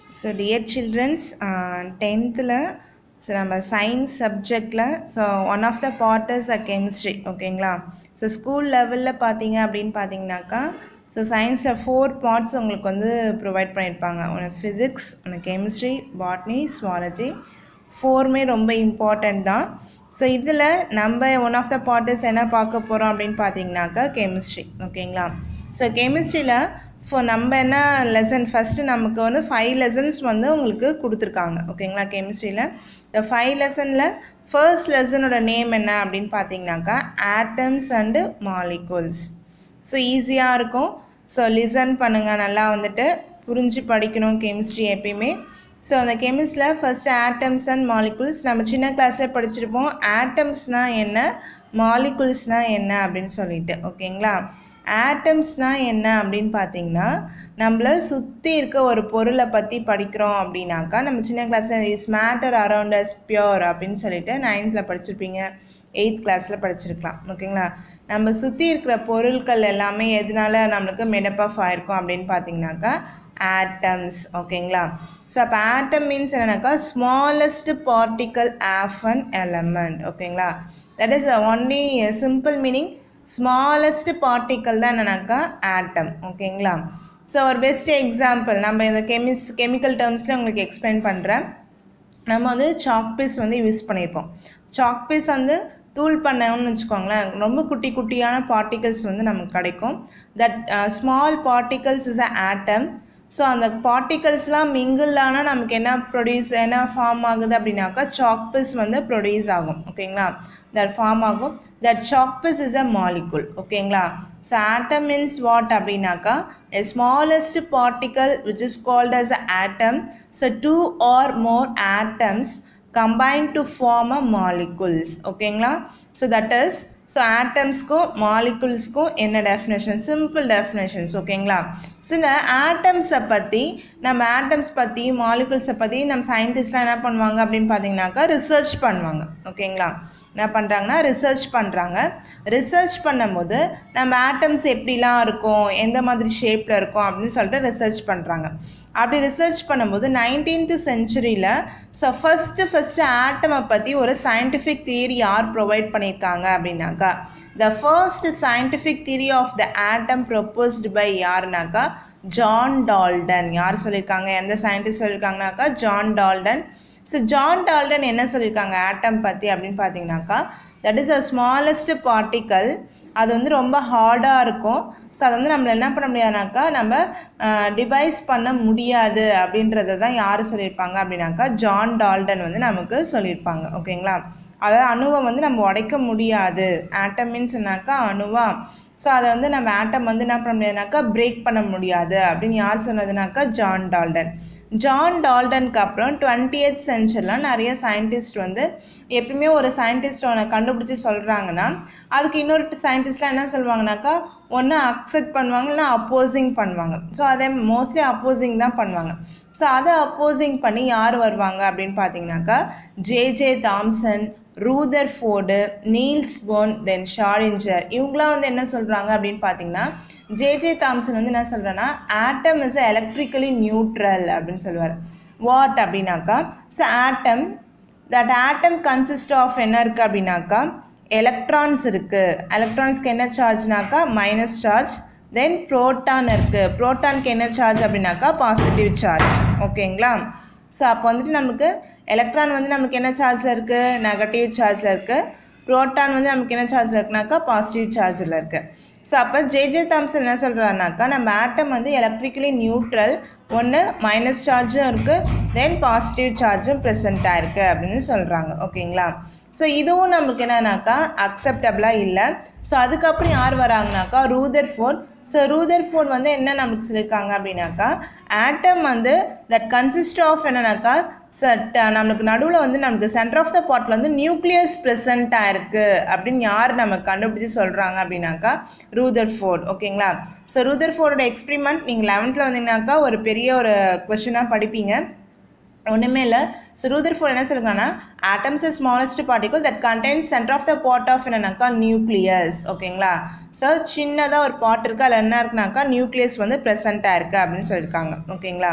so dear childrens டென்த்தில் so நம்ம science சப்ஜெக்டில் so one of the part is a chemistry ஓகேங்களா so school லெவலில் பார்த்தீங்க அப்படின்னு பார்த்தீங்கன்னாக்கா ஸோ சயின்ஸில் ஃபோர் பார்ட்ஸ் உங்களுக்கு வந்து ப்ரொவைட் பண்ணியிருப்பாங்க ஒன்று ஃபிசிக்ஸ் ஒன்று கெமிஸ்ட்ரி பாட்னி ஸ்வாலஜி ஃபோருமே ரொம்ப இம்பார்ட்டண்ட் தான் ஸோ இதில் நம்ம ஒன் ஆஃப் த பார்ட்டஸ் என்ன பார்க்க போகிறோம் அப்படின்னு பார்த்தீங்கன்னாக்கா கெமிஸ்ட்ரி ஓகேங்களா ஸோ கெமிஸ்ட்ரியில் ஸோ நம்ம என்ன லெசன் ஃபஸ்ட்டு நமக்கு வந்து ஃபைவ் லெசன்ஸ் வந்து உங்களுக்கு கொடுத்துருக்காங்க ஓகேங்களா கெமிஸ்ட்ரியில் இந்த ஃபைவ் லெசனில் ஃபர்ஸ்ட் லெசனோட நேம் என்ன அப்படின்னு பார்த்தீங்கன்னாக்கா ஆட்டம்ஸ் அண்டு மாலிகூல்ஸ் ஸோ ஈஸியாக இருக்கும் ஸோ லிசன் பண்ணுங்கள் நல்லா வந்துட்டு புரிஞ்சு படிக்கணும் கெமிஸ்ட்ரி எப்பயுமே ஸோ அந்த கெமிஸ்டில் ஃபஸ்ட்டு ஆட்டம்ஸ் அண்ட் மாலிகுல்ஸ் நம்ம சின்ன கிளாஸில் படிச்சிருப்போம் ஆட்டம்ஸ்னால் என்ன மாலிகுல்ஸ்னால் என்ன அப்படின்னு சொல்லிட்டு ஓகேங்களா ஆட்டம்ஸ்னால் என்ன அப்படின்னு பார்த்தீங்கன்னா நம்மளை சுற்றி இருக்க ஒரு பொருளை பற்றி படிக்கிறோம் அப்படின்னாக்கா நம்ம சின்ன கிளாஸில் is matter around us pure அப்படின்னு சொல்லிட்டு நைன்த்தில் படிச்சிருப்பீங்க எயித் கிளாஸில் படிச்சிருக்கலாம் ஓகேங்களா நம்ம சுற்றி இருக்கிற பொருட்கள் எல்லாமே எதனால நம்மளுக்கு மெடப்பாஃப் ஆயிருக்கும் அப்படின்னு பார்த்தீங்கன்னாக்கா ஆட்டம்ஸ் ஓகேங்களா ஸோ அப்போ ஆட்டம் மீன்ஸ் என்னன்னாக்கா smallest particle of an element ஓகேங்களா that is only simple meaning smallest particle தான் என்னன்னாக்கா ஆட்டம் ஓகேங்களா ஸோ ஒரு பெஸ்ட் எக்ஸாம்பிள் நம்ம இந்த கெமிஸ் கெமிக்கல் டேர்ம்ஸில் உங்களுக்கு எக்ஸ்பிளைன் பண்ணுறேன் நம்ம வந்து சாக் பீஸ் வந்து யூஸ் பண்ணியிருப்போம் சாக் பீஸ் வந்து தூள் பண்ணோம்னு வச்சுக்கோங்களேன் ரொம்ப குட்டி குட்டியான பார்ட்டிகல்ஸ் வந்து நமக்கு கிடைக்கும் that small particles is a atom so அந்த பார்ட்டிகல்ஸ்லாம் மிங்கிள் ஆனால் நமக்கு என்ன ப்ரொடியூஸ் என்ன ஃபார்ம் ஆகுது அப்படின்னாக்கா சாக் பீஸ் வந்து ப்ரொடியூஸ் ஆகும் ஓகேங்களா தட் ஃபார்ம் ஆகும் that chalk piece is a molecule ஓகேங்களா ஸோ ஆட்டம் மீன்ஸ் வாட் அப்படின்னாக்கா a smallest particle which is called as a atom so two or more atoms combine to form a molecules ஓகேங்களா so that is so ஆட்டம்ஸ்க்கும் மாலிகுல்ஸ்க்கும் என்ன definition simple definitions ஓகேங்களா so இந்த ஆட்டம்ஸை பற்றி நம்ம ஆட்டம்ஸ் பற்றி மாலிகுல்ஸை பற்றி நம்ம சயின்டிஸ்ட்லாம் என்ன பண்ணுவாங்க அப்படின்னு பார்த்தீங்கன்னாக்கா ரிசர்ச் பண்ணுவாங்க ஓகேங்களா என்ன பண்ணுறாங்கன்னா ரிசர்ச் பண்ணுறாங்க ரிசர்ச் பண்ணும்போது நம்ம ஆட்டம்ஸ் எப்படிலாம் இருக்கும் எந்த மாதிரி ஷேப்பில் இருக்கும் அப்படின்னு சொல்லிட்டு ரிசர்ச் பண்ணுறாங்க அப்படி ரிசர்ச் பண்ணும்போது நைன்டீன்த் செஞ்சுரியில் ஸோ ஃபஸ்ட்டு ஃபஸ்ட்டு ஆட்டமை பற்றி ஒரு சயின்டிஃபிக் தியரி யார் ப்ரொவைட் பண்ணியிருக்காங்க அப்படின்னாக்கா the first scientific theory of the atom proposed by யாருனாக்கா ஜான் டால்டன் யார் சொல்லியிருக்காங்க எந்த சயின்டிஸ்ட் சொல்லியிருக்காங்கனாக்கா John Dalton so John Dalton என்ன சொல்லியிருக்காங்க ஆட்டம் பற்றி அப்படின்னு பார்த்தீங்கன்னாக்கா that is a smallest particle அது வந்து ரொம்ப ஹார்டாக இருக்கும் ஸோ அது வந்து நம்மள என்ன பண்ண முடியாதுனாக்கா நம்ம டிவைஸ் பண்ண முடியாது அப்படின்றத தான் யார் சொல்லியிருப்பாங்க அப்படின்னாக்கா ஜான் டால்டன் வந்து நமக்கு சொல்லியிருப்பாங்க ஓகேங்களா அதாவது அணுவை வந்து நம்ம உடைக்க முடியாது ஆட்டம் மீன்ஸ்னாக்கா அணுவா ஸோ அதை வந்து நம்ம ஆட்டம் வந்து என்ன பண்ண முடியாதுனாக்கா பிரேக் பண்ண முடியாது அப்படின்னு யார் சொன்னதுனாக்கா ஜான் டால்டன் ஜான் டால்டனுக்கு அப்புறம் டுவெண்ட்டி எய்த் சென்ச்சுரியில் நிறைய சயின்டிஸ்ட் வந்து எப்பயுமே ஒரு சயின்டிஸ்ட் ஒன்று கண்டுபிடிச்சி சொல்கிறாங்கன்னா அதுக்கு இன்னொரு சயின்டிஸ்ட்லாம் என்ன சொல்லுவாங்கனாக்கா ஒன்று அக்செப்ட் பண்ணுவாங்க இல்லை அப்போசிங் பண்ணுவாங்க ஸோ அதே மோஸ்ட்லி அப்போசிங் தான் பண்ணுவாங்க ஸோ அதை அப்போசிங் பண்ணி யார் வருவாங்க அப்படின்னு பார்த்தீங்கன்னாக்கா J J Thomson Rutherford Niels Bohr then Schrodinger இவங்களாம் வந்து என்ன சொல்கிறாங்க அப்படின்னு பார்த்தீங்கன்னா ஜே ஜே தாம்சன் வந்து என்ன சொல்கிறேன்னா ஆட்டம் இஸ் எலக்ட்ரிக்கலி நியூட்ரல் அப்படின்னு சொல்லுவார் வாட் அப்படின்னாக்கா so atom that atom consist of என்ன இருக்குது அப்படின்னாக்கா எலக்ட்ரான்ஸ் இருக்குது எலக்ட்ரான்ஸ்க்கு என்ன சார்ஜ்னாக்கா மைனஸ் சார்ஜ் தென் ப்ரோட்டான் இருக்குது ப்ரோட்டானுக்கு என்ன சார்ஜ் அப்படின்னாக்கா பாசிட்டிவ் சார்ஜ் ஓகேங்களா ஸோ அப்போ வந்துட்டு நமக்கு எலக்ட்ரான் வந்து நமக்கு என்ன சார்ஜில் இருக்குது நெகட்டிவ் சார்ஜில் இருக்குது ப்ரோட்டான் வந்து நமக்கு என்ன சார்ஜில் இருக்குனாக்கா பாசிட்டிவ் சார்ஜில் இருக்குது ஸோ அப்போ ஜே ஜே தாம்சன் என்ன சொல்கிறாருனாக்கா நம்ம ஆட்டம் வந்து எலக்ட்ரிக்கலி நியூட்ரல் ஒன்று மைனஸ் சார்ஜும் இருக்குது தென் பாசிட்டிவ் சார்ஜும் ப்ரெசென்ட் ஆயிருக்கு அப்படின்னு சொல்கிறாங்க ஓகேங்களா ஸோ இதுவும் நமக்கு என்னன்னாக்கா அக்செப்டபிளாக இல்லை ஸோ அதுக்கப்புறம் யார் வராங்கனாக்கா Rutherford so Rutherford வந்து என்ன நமக்கு சொல்லியிருக்காங்க அப்படின்னாக்கா ஆட்டம் வந்து தட் கன்சிஸ்ட் ஆஃப் என்னன்னாக்கா சட் நம்மளுக்கு நடுவில் வந்து நமக்கு சென்டர் ஆஃப் த பாட்டில் வந்து நியூக்ளியஸ் ப்ரெசண்ட்டாக இருக்குது அப்படின்னு யார் நமக்கு கண்டுபிடிச்சி சொல்கிறாங்க அப்படின்னாக்கா ரூதர் ஃபோர்ட் ஓகேங்களா ஸோ ரூதர் ஃபோர்டோட எக்ஸ்பிரிமெண்ட் நீங்கள் லெவன்த்தில் வந்தீங்கன்னாக்கா ஒரு பெரிய ஒரு கொஷினாக படிப்பீங்க ஒன்றுமே இல்லை ஸோ ரூதர் ஃபோர் என்ன சொல்லுங்கன்னா atoms is smallest particle that content centre of the part of என்னன்னாக்கா நியூக்ளியஸ் ஓகேங்களா ஸோ சின்னதாக ஒரு பாட் இருக்குது அதில் என்ன இருக்குனாக்கா நியூக்ளியஸ் வந்து ப்ரெசண்ட்டாக இருக்குது அப்படின்னு சொல்லியிருக்காங்க ஓகேங்களா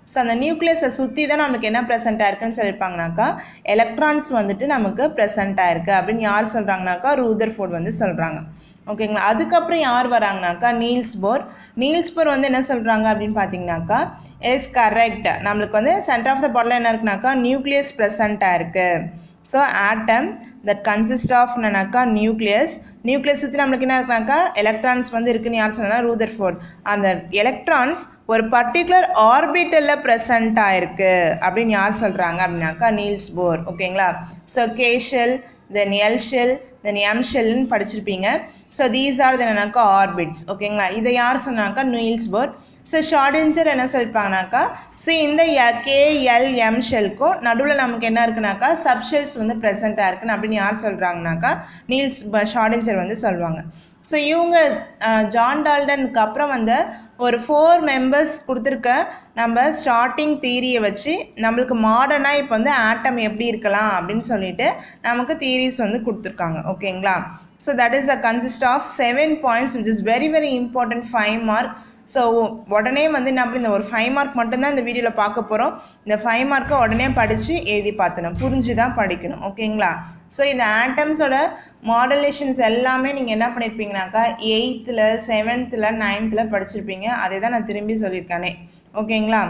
ஸோ அந்த நியூக்ளியஸை சுற்றி தான் நமக்கு என்ன ப்ரெசென்ட் ஆயிருக்குன்னு சொல்லியிருப்பாங்கனாக்கா எலக்ட்ரான்ஸ் வந்துட்டு நமக்கு ப்ரெசென்ட் ஆயிருக்கு அப்படின்னு யார் சொல்கிறாங்கனாக்கா ரூதர் ஃபோர்ட் வந்து சொல்கிறாங்க ஓகேங்களா அதுக்கப்புறம் யார் வராங்கனாக்கா நீல்ஸ் போர் நீல்ஸ் போர் வந்து என்ன சொல்கிறாங்க அப்படின்னு பார்த்தீங்கன்னாக்கா எஸ் கரெக்ட் நம்மளுக்கு வந்து சென்டர் ஆஃப் த பாட்டில் என்ன இருக்குனாக்கா நியூக்ளியஸ் ப்ரெசண்ட்டாக இருக்குது so atom that consist of என்னன்னாக்கா நியூக்ளியஸ் நியூக்ளியஸ் சுற்றி நம்மளுக்கு என்ன இருக்குனாக்கா எலக்ட்ரான்ஸ் வந்து இருக்குன்னு யார் சொன்னா ரூதர் ஃபோர்ட் அந்த எலக்ட்ரான்ஸ் ஒரு பர்டிகுலர் ஆர்பிட்டலில் ப்ரெசண்ட் ஆயிருக்கு அப்படின்னு யார் சொல்கிறாங்க அப்படின்னாக்கா நீல்ஸ் போர் ஓகேங்களா so K shell then L shell then M ஷெல்னு படிச்சிருப்பீங்க ஸோ தீஸ் ஆர் தென்னாக்கா ஆர்பிட்ஸ் ஓகேங்களா இதை யார் சொன்னாக்கா நீல்ஸ் போர் ஸோ ஷார்டிஞ்சர் என்ன சொல்லியிருப்பாங்கனாக்கா ஸோ இந்த கேஎல்எம் ஷெல்க்கும் நடுவில் நமக்கு என்ன இருக்குனாக்கா சப்ஷெல்ஸ் வந்து ப்ரெசென்ட்டாக இருக்குன்னு அப்படின்னு யார் சொல்கிறாங்கனாக்கா நீல்ஸ் ஷார்டிஞ்சர் வந்து சொல்லுவாங்க ஸோ இவங்க ஜான் டால்டனுக்கு அப்புறம் வந்து ஒரு ஃபோர் மெம்பர்ஸ் கொடுத்துருக்க நம்ம ஸ்டார்டிங் தியரியை வச்சு நம்மளுக்கு மாடர்னாக இப்போ வந்து ஆட்டம் எப்படி இருக்கலாம் அப்படின்னு சொல்லிட்டு நமக்கு தியரிஸ் வந்து கொடுத்துருக்காங்க ஓகேங்களா so that is a consist of seven points which is very very important five mark so உடனே வந்து நம்ம இந்த ஒரு ஃபைவ் மார்க் மட்டும்தான் இந்த வீடியோவில் பார்க்க போகிறோம் இந்த ஃபைவ் மார்க்கை உடனே படித்து எழுதி பார்த்துணும் புரிஞ்சு தான் படிக்கணும் ஓகேங்களா ஸோ இந்த ஆட்டம்ஸோட மாடலேஷன்ஸ் எல்லாமே நீங்கள் என்ன பண்ணியிருப்பீங்கனாக்கா எயித்தில் செவன்த்தில் நைன்த்தில் படிச்சிருப்பீங்க அதை தான் நான் திரும்பி சொல்லியிருக்கேனே ஓகேங்களா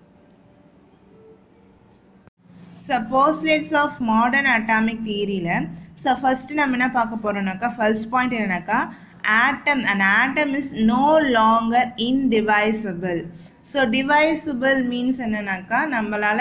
so postulates of modern atomic தியரியில் ஸோ ஃபஸ்ட்டு நம்ம என்ன பார்க்க போகிறோம்னாக்கா ஃபர்ஸ்ட் பாயிண்ட் என்னன்னாக்கா atom an atom is no longer indivisible so divisible means என்னன்னாக்கா நம்மளால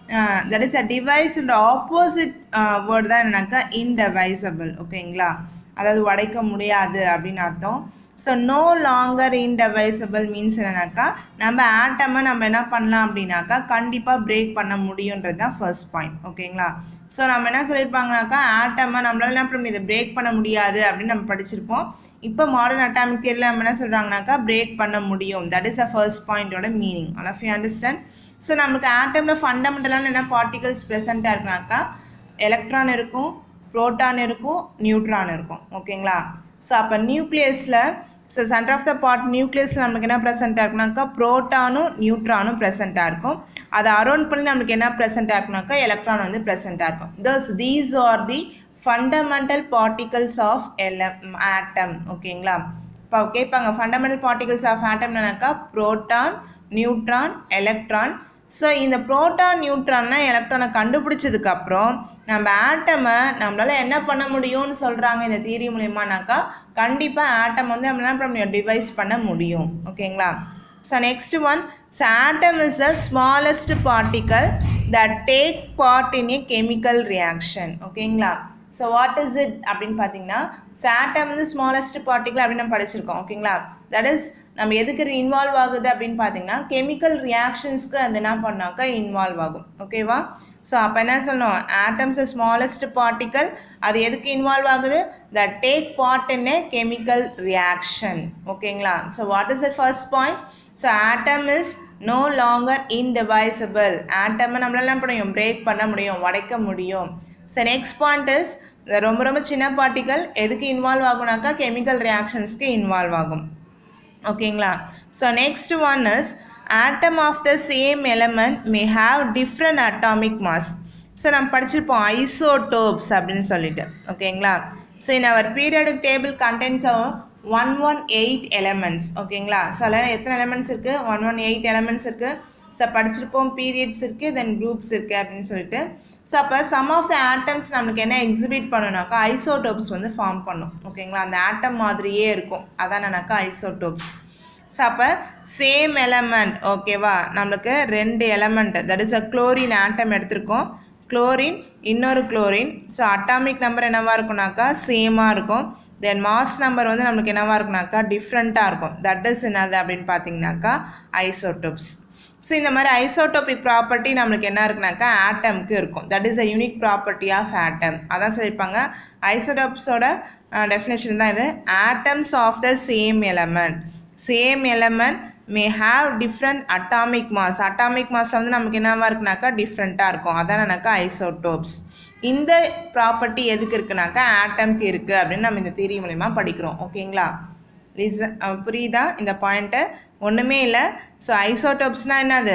that is a device opposite word தான் என்னன்னாக்கா இன்டிவைசபிள் ஓகேங்களா அதாவது உடைக்க முடியாது அப்படின்னு அர்த்தம் so no longer indivisible means என்னன்னாக்கா நம்ம ஆட்டமை நம்ம என்ன பண்ணலாம் அப்படின்னாக்கா கண்டிப்பாக பிரேக் பண்ண முடியுன்றது தான் ஃபர்ஸ்ட் பாயிண்ட் ஓகேங்களா ஸோ நம்ம என்ன சொல்லியிருப்பாங்கனாக்கா ஆட்டமை நம்மளால என்ன பண்ண முடியாது பிரேக் பண்ண முடியாது அப்படின்னு நம்ம படிச்சிருப்போம் இப்போ மாடர்ன் அட்டாமிக் தியரியில் நம்ம என்ன சொல்கிறாங்கனாக்கா பிரேக் பண்ண முடியும் தட் இஸ் அ ஃபர்ஸ்ட் பாயிண்டோட meaning all of you understand so நம்மளுக்கு ஆட்டமில் ஃபண்டமெண்டலான என்ன பார்ட்டிகல்ஸ் ப்ரெசென்ட்டாக இருக்குனாக்கா எலக்ட்ரான் இருக்கும் ப்ரோட்டான் இருக்கும் நியூட்ரான் இருக்கும் ஓகேங்களா ஸோ அப்போ நியூக்ளியஸில் so centre of the part நியூக்ளியஸில் நமக்கு என்ன ப்ரெசென்ட்டாக இருக்குனாக்கா ப்ரோட்டானும் நியூட்ரானும் ப்ரெசென்ட்டாக இருக்கும் அதை அரௌண்ட் பண்ணி நம்மளுக்கு என்ன ப்ரெசென்ட்டாக இருக்குனாக்கா எலக்ட்ரான் வந்து ப்ரெசென்ட்டாக இருக்கும் thus these are the fundamental particles of எலம் ஆட்டம் ஓகேங்களா இப்போ கேட்பாங்க ஃபண்டமெண்டல் பார்ட்டிகல்ஸ் ஆஃப் ஆட்டம்னாக்கா ப்ரோட்டான் நியூட்ரான் எலக்ட்ரான் ஸோ இந்த ப்ரோட்டான் நியூட்ரான்னா எலக்ட்ரானை கண்டுபிடிச்சதுக்கப்புறம் நம்ம ஆட்டமை நம்மளால் என்ன பண்ண முடியும்னு சொல்கிறாங்க இந்த தியரி மூலியமானாக்கா கண்டிப்பாக ஆட்டம் வந்து நம்ம என்ன பண்ண முடியும் டிவைஸ் பண்ண முடியும் ஓகேங்களா so next one so atom is the smallest particle that take part in a chemical reaction ஓகேங்களா ஸோ வாட் இஸ் இட் அப்படின்னு பார்த்தீங்கன்னா ஸோ ஆட்டம் வந்து ஸ்மாலஸ்ட் பார்ட்டிக்கல் அப்படின்னு நம்ம படிச்சிருக்கோம் ஓகேங்களா தட் இஸ் நம்ம எதுக்கு இன்வால்வ் ஆகுது அப்படின்னு பார்த்தீங்கன்னா கெமிக்கல் ரியாக்ஷன்ஸ்க்கு அது என்ன பண்ணாக்கா இன்வால்வ் ஆகும் ஓகேவா ஸோ அப்போ என்ன சொல்லணும் ஆட்டம்ஸ் ஸ்மாலஸ்ட் பார்ட்டிக்கல் அது எதுக்கு இன்வால்வ் ஆகுது the take part in a chemical reaction ஓகேங்களா so what is the first point so atom is no longer indivisible ஆட்டமை நம்மளால என்ன பண்ண முடியும் பிரேக் பண்ண முடியும் உடைக்க முடியும் ஸோ நெக்ஸ்ட் பாயிண்ட் இஸ் ரொம்ப ரொம்ப சின்ன பார்ட்டிக்கல் எதுக்கு இன்வால்வ் ஆகுனாக்கா கெமிக்கல் ரியாக்ஷன்ஸ்க்கு இன்வால்வ் ஆகும் ஓகேங்களா so next one is atom of the same element may have different atomic mass so நம்ம படிச்சிருப்போம் ஐசோடோப்ஸ் அப்படின்னு சொல்லிட்டு ஓகேங்களா so in our periodic table contents one one eight elements ஓகேங்களா ஸோ அதில் எத்தனை எலமெண்ட்ஸ் இருக்குது ஒன் ஒன் எயிட் எலமெண்ட்ஸ் இருக்குது ஸோ படிச்சிருப்போம் பீரியட்ஸ் இருக்குது தென் குரூப்ஸ் இருக்குது அப்படின்னு சொல்லிட்டு ஸோ அப்போ சம் ஆஃப் த ஆட்டம்ஸ் நம்மளுக்கு என்ன எக்ஸிபிட் பண்ணணும்னாக்கா ஐசோடோப்ஸ் வந்து ஃபார்ம் பண்ணும் ஓகேங்களா அந்த ஆட்டம் மாதிரியே இருக்கும் அதானக்கா ஐசோடோப்ஸ் ஸோ அப்போ சேம் எலமெண்ட் ஓகேவா நம்மளுக்கு ரெண்டு element that is a chlorine atom எடுத்திருக்கோம் குளோரின் இன்னொரு குளோரின் ஸோ அட்டாமிக் நம்பர் என்னவாக இருக்கும்னாக்கா சேமாக இருக்கும் தென் மாஸ் நம்பர் வந்து நம்மளுக்கு என்னவாக இருக்குனாக்கா டிஃப்ரெண்ட்டாக இருக்கும் தட் இஸ் என்னது அப்படின்னு பார்த்தீங்கன்னாக்கா ஐசோடோப்ஸ் ஸோ இந்த மாதிரி ஐசோடோபிக் ப்ராப்பர்ட்டி நம்மளுக்கு என்ன இருக்குனாக்கா ஆட்டம்க்கு இருக்கும் that is a unique property of atom அதான் சொல்லியிருப்பாங்க ஐசோடோப்ஸோட டெஃபினேஷன் தான் இது atoms of the same element same element may have different atomic mass atomic mass வந்து நமக்கு என்னவா இருக்குனாக்கா டிஃப்ரெண்ட்டாக இருக்கும் அதானக்கா ஐசோடோப்ஸ் இந்த ப்ராப்பர்ட்டி எதுக்கு இருக்குனாக்கா ஆட்டம்க்கு இருக்குது அப்படின்னு நம்ம இந்த தியரி மூலிமா படிக்கிறோம் ஓகேங்களா ரீசன் புரியுதா இந்த பாயிண்ட்டை ஒன்றுமே இல்லை ஸோ ஐசோடோப்ஸ்னால் என்னது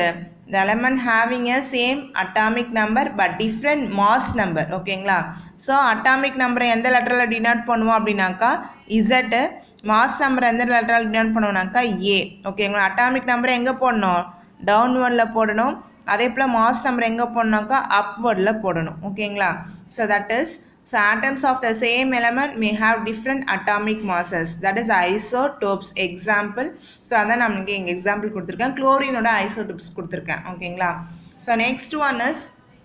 the element having a same atomic number but different mass number ஓகேங்களா ஸோ அட்டாமிக் நம்பரை எந்த லெட்டரில் டினோட் பண்ணுவோம் அப்படின்னாக்கா இசட்டு மாஸ் நம்பர் எந்த லெட்டரில் டினோட் பண்ணுவோம்னாக்கா ஏ ஓகேங்களா அட்டாமிக் நம்பரை எங்கே போடணும் டவுன்வர்டில் போடணும் அதே போல் மாஸ் நம்பர் எங்கே போடணும்னாக்கா அப்வர்டில் போடணும் ஓகேங்களா so that is so atoms of the same element may have different atomic masses that is isotopes example so அதான் நம்மளுக்கு இங்கே எக்ஸாம்பிள் கொடுத்துருக்கேன் குளோரினோட ஐசோடோப்ஸ் கொடுத்துருக்கேன் ஓகேங்களா so next one is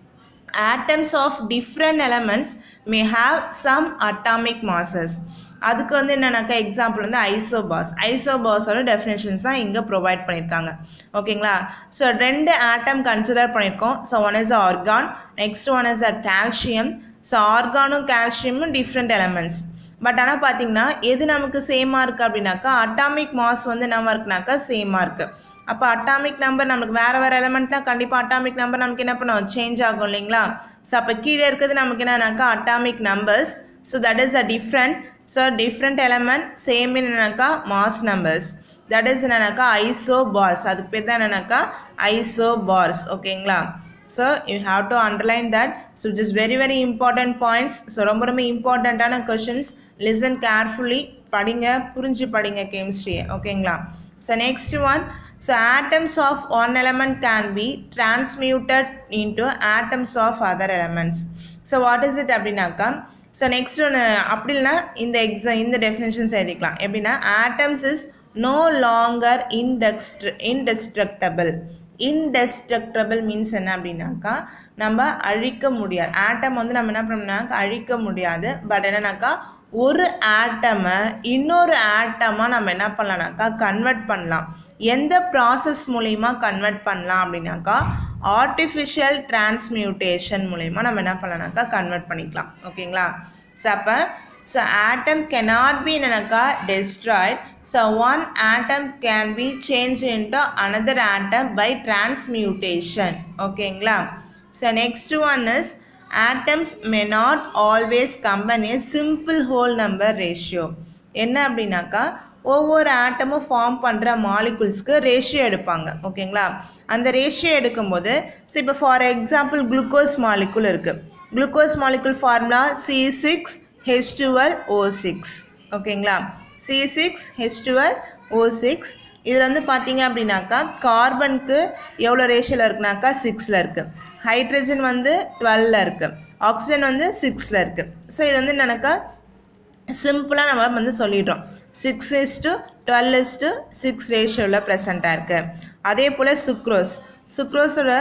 atoms of different elements may have some atomic masses அதுக்கு வந்து என்னன்னாக்கா எக்ஸாம்பிள் வந்து ஐசோபாஸ் ஐசோபாஸோட டெஃபினேஷன்ஸ் தான் இங்கே ப்ரொவைட் பண்ணியிருக்காங்க ஓகேங்களா ஸோ ரெண்டு ஆட்டம் கன்சிடர் பண்ணியிருக்கோம் so one is argon next one is a calcium so ஆர்கானும் கால்சியமும் டிஃப்ரெண்ட் எலமெண்ட்ஸ் பட் ஆனால் பார்த்தீங்கன்னா எது நமக்கு சேமாக இருக்குது அப்படின்னாக்கா அட்டாமிக் மாஸ் வந்து நம்ம இருக்குனாக்கா சேமாக இருக்குது அப்போ அட்டாமிக் நம்பர் நமக்கு வேறு வேறு எலமெண்ட்லாம் கண்டிப்பாக அட்டாமிக் நம்பர் நமக்கு என்ன பண்ணும் சேஞ்ச் ஆகும் இல்லைங்களா ஸோ அப்போ கீழே இருக்கிறது நமக்கு என்னன்னாக்கா atomic numbers so that is a different so different element same என்னன்னாக்கா மாஸ் நம்பர்ஸ் தட் இஸ் என்னன்னாக்கா ஐசோ பார்ஸ் அதுக்கு பேர் தான் என்னன்னாக்கா ஐசோ பார்ஸ் ஓகேங்களா so you have to underline that so it is very very important points so ரொம்ப ரொம்ப இம்பார்ட்டண்ட்டான கொஷின்ஸ் லிசன் கேர்ஃபுல்லி படிங்க புரிஞ்சு படிங்க கெமிஸ்ட்ரியை ஓகேங்களா so next one so atoms of one element can be transmuted into atoms of other elements so what is it அப்படின்னாக்கா so next ஒன்று அப்படி இல்லைனா இந்த எக்ஸாம் இந்த டெஃபினேஷன்ஸ் எழுதிக்கலாம் எப்படின்னா ஆட்டம்ஸ் இஸ் நோ லாங்கர் இன்டெக்ஸ்ட் இன்டெஸ்ட்ரக்டபிள் இன்டெஸ்ட்ரக்டபிள் மீன்ஸ் என்ன அப்படின்னாக்கா நம்ம அழிக்க முடியாது ஆட்டம் வந்து நம்ம என்ன பண்ணோம்னாக்கா அழிக்க முடியாது பட் என்னன்னாக்கா ஒரு ஆட்டமை இன்னொரு ஆட்டமாக நம்ம என்ன பண்ணலாம்னாக்கா கன்வெர்ட் பண்ணலாம் எந்த ப்ராசஸ் மூலிமா கன்வெர்ட் பண்ணலாம் அப்படின்னாக்கா ஆர்டிஃபிஷியல் டிரான்ஸ்மியூட்டேஷன் மூலிமா நம்ம என்ன பண்ணலாம்னாக்கா கன்வெர்ட் பண்ணிக்கலாம் ஓகேங்களா ஸோ அப்போ ஸோ ஆட்டம் கெனாட் பி என்னன்னாக்கா destroyed so one atom can be change into another atom by transmutation ஓகேங்களா so next one is atoms may not always combine a simple whole number ratio என்ன அப்படின்னாக்கா ஒவ்வொரு ஆட்டமும் form பண்ணுற மாலிகுல்ஸ்க்கு ratio எடுப்பாங்க ஓகேங்களா அந்த ரேஷியோ எடுக்கும்போது ஸோ இப்போ ஃபார் எக்ஸாம்பிள் குளுக்கோஸ் மாலிகுல் இருக்குது glucose molecule formula C six H twelve O six ஓகேங்களா C six H twelve O six இதில் வந்து பார்த்தீங்க அப்படின்னாக்கா கார்பனுக்கு எவ்வளோ ரேஷியோவில் இருக்குனாக்கா சிக்ஸில் இருக்குது ஹைட்ரஜன் வந்து டுவெல்ல இருக்குது ஆக்சிஜன் வந்து சிக்ஸில் இருக்குது ஸோ இது வந்து என்னக்கா சிம்பிளாக நம்ம வந்து சொல்லிடுறோம் six is to twelve is to six ரேஷியோவில் ப்ரெசண்ட்டாக இருக்குது அதே போல் சுக்ரோஸ் சுக்ரோஸோட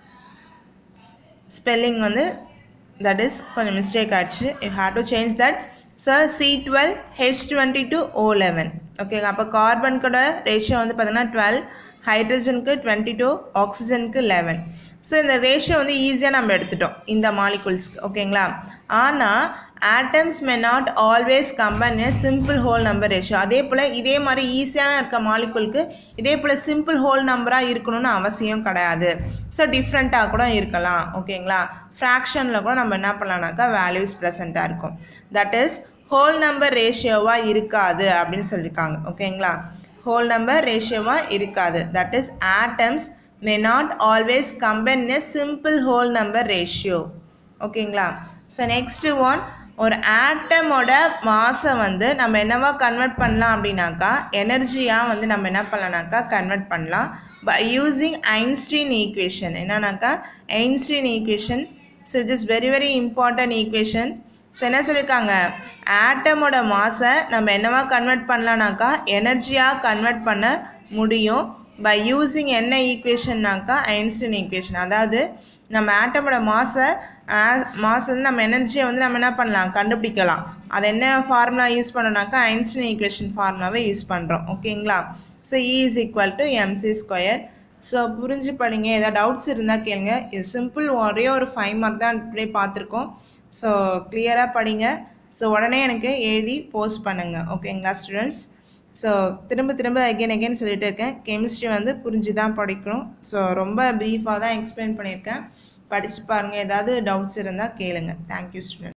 ஸ்பெல்லிங் வந்து தட் இஸ் கொஞ்சம் மிஸ்டேக் ஆச்சு you have to change that sir C twelve H twenty two O eleven ஓகேங்க அப்போ கார்பனுக்கோட ரேஷியோ வந்து பார்த்தீங்கன்னா டுவெல் ஹைட்ரஜனுக்கு டுவெண்ட்டி டூ ஆக்சிஜனுக்கு லெவன் ஸோ இந்த ரேஷியோ வந்து ஈஸியாக நம்ம எடுத்துட்டோம் இந்த மாலிகுல்ஸ்க்கு ஓகேங்களா ஆனால் atoms may not always combine a simple whole number ratio அதே போல் இதே மாதிரி ஈஸியான இருக்க மாலிகுலுக்கு இதே போல் சிம்பிள் ஹோல் நம்பராக இருக்கணும்னு அவசியம் கிடையாது ஸோ டிஃப்ரெண்ட்டாக கூட இருக்கலாம் ஓகேங்களா ஃப்ராக்ஷனில் கூட நம்ம என்ன பண்ணலாம்னாக்கா வேல்யூஸ் ப்ரெசண்ட்டாக இருக்கும் தட் இஸ் ஹோல் நம்பர் ரேஷியோவாக இருக்காது அப்படின்னு சொல்லியிருக்காங்க ஓகேங்களா ஹோல் நம்பர் ரேஷியோவாக இருக்காது that is atoms may not always combine a simple whole number ratio ஓகேங்களா ஸோ நெக்ஸ்ட்டு ஒன் ஒரு ஆட்டமோட மாஸை வந்து நம்ம என்னவா கன்வெர்ட் பண்ணலாம் அப்படின்னாக்கா எனர்ஜியாக வந்து நம்ம என்ன பண்ணலாம்னாக்கா கன்வெர்ட் பண்ணலாம் பை யூஸிங் ஐன்ஸ்டீன் ஈக்குவேஷன் என்னன்னாக்கா Einstein equation so it is very very important equation so என்ன சொல்லியிருக்காங்க ஆட்டமோட மாஸை நம்ம என்னவா கன்வெர்ட் பண்ணலாம்னாக்கா எனர்ஜியாக கன்வெர்ட் பண்ண முடியும் பை யூஸிங் என்ன ஈக்குவேஷன்னாக்கா ஐன்ஸ்டீன் ஈக்குவேஷன் அதாவது நம்ம ஆட்டமோட மாஸை மாஸ் வந்து நம்ம எனர்ஜியை வந்து நம்ம என்ன பண்ணலாம் கண்டுபிடிக்கலாம் அது என்ன ஃபார்முலா யூஸ் பண்ணோம்னாக்கா ஐன்ஸ்டீன் ஈக்குவேஷன் ஃபார்முலாவை யூஸ் பண்ணுறோம் ஓகேங்களா so E is equal to MC square so புரிஞ்சு படிங்க ஏதாவது டவுட்ஸ் இருந்தால் கேளுங்க இது சிம்பிள் ஒரே ஒரு ஃபைவ் மார்க் தான் இப்படியே பார்த்துருக்கோம் ஸோ கிளியராக படிங்க ஸோ உடனே எனக்கு எழுதி போஸ்ட் பண்ணுங்கள் ஓகேங்களா ஸ்டூடெண்ட்ஸ் ஸோ திரும்ப திரும்ப அகெயின் அகெயின் சொல்லிட்டு இருக்கேன் கெமிஸ்ட்ரி வந்து புரிஞ்சு தான் படிக்கணும் ஸோ ரொம்ப ப்ரீஃபாக தான் எக்ஸ்பிளைன் பண்ணியிருக்கேன் படித்து பாருங்கள் ஏதாவது டவுட்ஸ் இருந்தால் கேளுங்க தேங்க்யூ ஸ்டூடெண்ட்